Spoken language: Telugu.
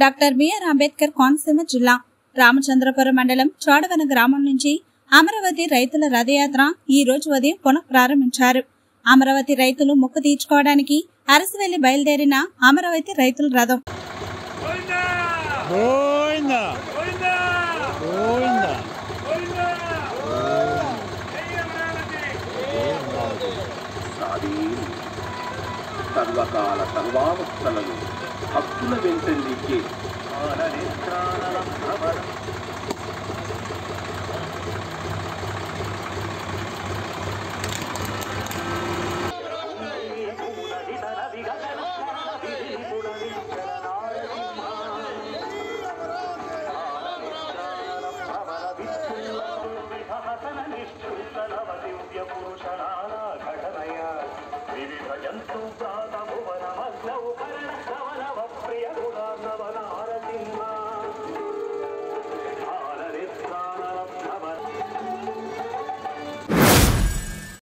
డాక్టర్ బిఆర్ అంబేద్కర్ కోనసీమ జిల్లా రామచంద్రపురం మండలం చోడవన గ్రామం నుంచి అమరావతి రైతుల రథయాత్ర ఈ రోజు ఉదయం పునః ప్రారంభించారు అమరావతి రైతులు మొక్కు తీర్చుకోవడానికి అరసివెల్లి బయలుదేరిన అమరావతి రైతుల రథం గోవిందా గోవిందా సారీ సర్వకాల సర్వావస్థలను హక్కుల వెంట నీకే